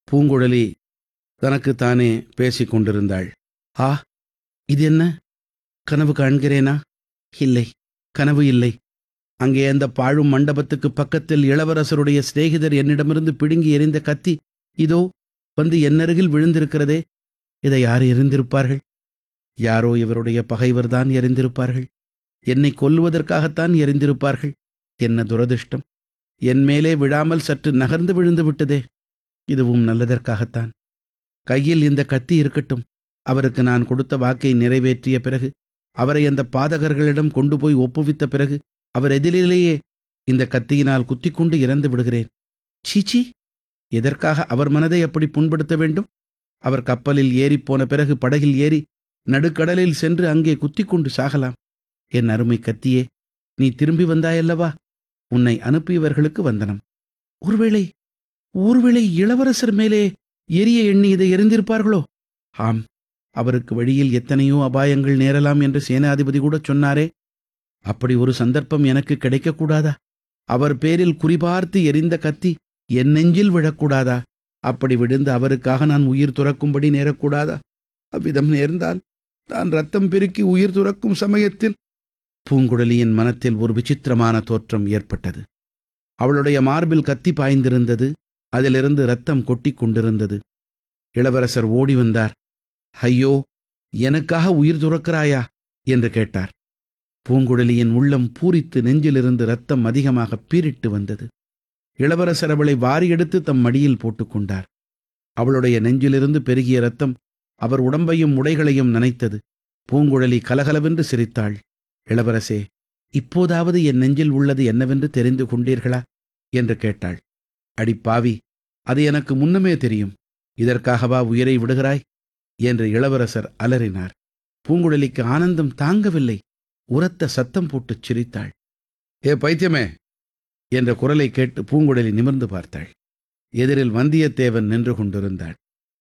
பூங்குழலி தனக்குத்தானே பேசிக் கொண்டிருந்தாள் ஆ இது என்ன கனவு காண்கிறேனா இல்லை கனவு இல்லை அங்கே அந்த பாழும் மண்டபத்துக்கு பக்கத்தில் இளவரசருடைய சிநேகிதர் என்னிடமிருந்து பிடுங்கி எறிந்த கத்தி இதோ வந்து என்னருகில் விழுந்திருக்கிறதே இதை யார் எறிந்திருப்பார்கள் யாரோ இவருடைய பகைவர்தான் எறிந்திருப்பார்கள் என்னை கொல்லுவதற்காகத்தான் எறிந்திருப்பார்கள் என்ன துரதிர்ஷ்டம் என் மேலே விழாமல் சற்று நகர்ந்து விழுந்து விட்டதே இதுவும் நல்லதற்காகத்தான் கையில் இந்த கத்தி இருக்கட்டும் அவருக்கு நான் கொடுத்த வாக்கை நிறைவேற்றிய பிறகு அவரை அந்த பாதகர்களிடம் கொண்டு போய் ஒப்புவித்த பிறகு அவர் எதிரிலேயே இந்த கத்தியினால் குத்திக்கொண்டு இறந்து விடுகிறேன் சீச்சி எதற்காக அவர் மனதை அப்படி புண்படுத்த வேண்டும் அவர் கப்பலில் ஏறிப்போன பிறகு படகில் ஏறி நடுக்கடலில் சென்று அங்கே குத்திக்கொண்டு சாகலாம் என் அருமை கத்தியே நீ திரும்பி வந்தாயல்லவா உன்னை அனுப்பியவர்களுக்கு வந்தனம் ஒருவேளை ஒருவேளை இளவரசர் மேலே எரிய எண்ணி இதை எறிந்திருப்பார்களோ ஆம் அவருக்கு வழியில் எத்தனையோ அபாயங்கள் நேரலாம் என்று சேனாதிபதி கூட சொன்னாரே அப்படி ஒரு சந்தர்ப்பம் எனக்கு கிடைக்கக்கூடாதா அவர் பேரில் குறிபார்த்து எரிந்த கத்தி என் நெஞ்சில் விழக்கூடாதா அப்படி விழுந்து அவருக்காக நான் உயிர் துறக்கும்படி நேரக்கூடாதா அவ்விதம் நேர்ந்தால் தான் ரத்தம் பெருக்கி உயிர் துறக்கும் சமயத்தில் பூங்குழலியின் மனத்தில் ஒரு விசித்திரமான தோற்றம் ஏற்பட்டது அவளுடைய மார்பில் கத்தி பாய்ந்திருந்தது அதிலிருந்து ரத்தம் கொட்டிக் கொண்டிருந்தது இளவரசர் ஓடி வந்தார் ஐயோ எனக்காக உயிர் துறக்கிறாயா என்று கேட்டார் பூங்குழலியின் உள்ளம் பூரித்து நெஞ்சிலிருந்து ரத்தம் அதிகமாக பீரிட்டு வந்தது இளவரசர் அவளை வாரி எடுத்து தம் மடியில் போட்டுக்கொண்டார் அவளுடைய நெஞ்சிலிருந்து பெருகிய ரத்தம் அவர் உடம்பையும் உடைகளையும் நனைத்தது பூங்குழலி கலகலவென்று சிரித்தாள் இளவரசே இப்போதாவது என் நெஞ்சில் உள்ளது என்னவென்று தெரிந்து கொண்டீர்களா என்று கேட்டாள் அடிப்பாவி அது எனக்கு முன்னமே தெரியும் இதற்காகவா உயிரை விடுகிறாய் என்று இளவரசர் அலறினார் பூங்குழலிக்கு ஆனந்தம் தாங்கவில்லை உரத்த சத்தம் போட்டுச் சிரித்தாள் ஏ பைத்தியமே என்ற குரலை கேட்டு பூங்குழலி நிமிர்ந்து பார்த்தாள் எதிரில் வந்தியத்தேவன் நின்று கொண்டிருந்தாள்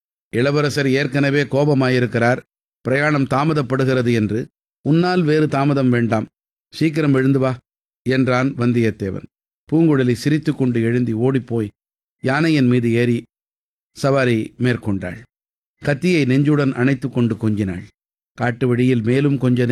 இளவரசர் ஏற்கனவே கோபமாயிருக்கிறார் பிரயாணம் தாமதப்படுகிறது என்று உன்னால் வேறு தாமதம் வேண்டாம் சீக்கிரம் எழுந்து வா என்றான் வந்தியத்தேவன் பூங்குழலி சிரித்துக்கொண்டு எழுந்தி ஓடிப்போய் யானையின் மீது ஏறி சவாரி மேற்கொண்டாள் கத்தியை நெஞ்சுடன் அணைத்துக் கொண்டு கொஞ்சினாள் காட்டு வழியில் மேலும் கொஞ்ச